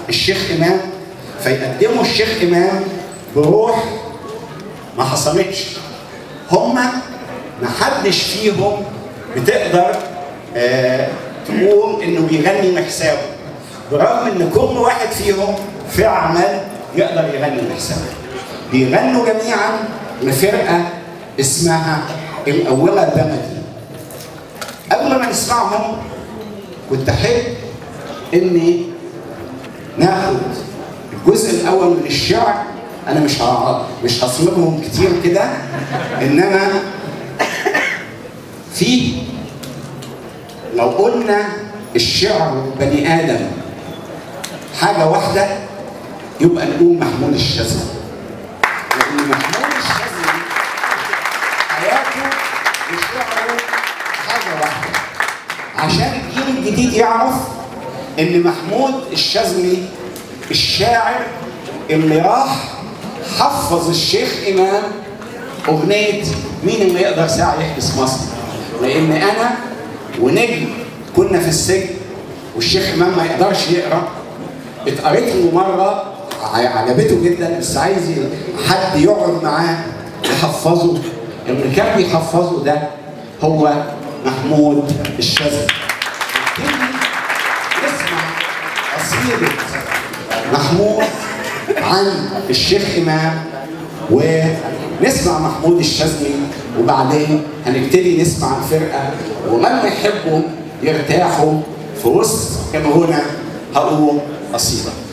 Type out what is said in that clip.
الشيخ امام فيقدموا الشيخ امام بروح ما حصلتش هما ما حدش فيهم بتقدر آه تقول انه بيغني لحسابه برغم ان كل واحد فيهم فعلا يقدر يغني لحسابه بيغنوا جميعا لفرقه اسمها الاولى بلدي قبل ما نسمعهم كنت احب اني ناخد الجزء الاول من الشعر انا مش ه- مش هصممهم كتير كده انما في لو قلنا الشعر بني ادم حاجه واحده يبقى نقول محمود الشاذلي لان محمود الشاذلي حياته وشعره حاجه واحده عشان الجيل الجديد يعرف ان محمود الشاذلي الشاعر اللي راح حفظ الشيخ امام اغنيه مين اللي يقدر ساعه يحبس مصر لان انا ونجم كنا في السجن والشيخ امام ما يقدرش يقرا اتقريت له مره ع- عجبته جدا بس عايز حد يقعد معاه يحفظه اللي كان بيحفظه ده هو محمود الشاذلي نسمع قصيدة محمود عن الشيخ إمام ونسمع محمود الشاذلي وبعدين هنبتدي نسمع الفرقة ولما يحبوا يرتاحوا في وسط الغنى هقول قصيدة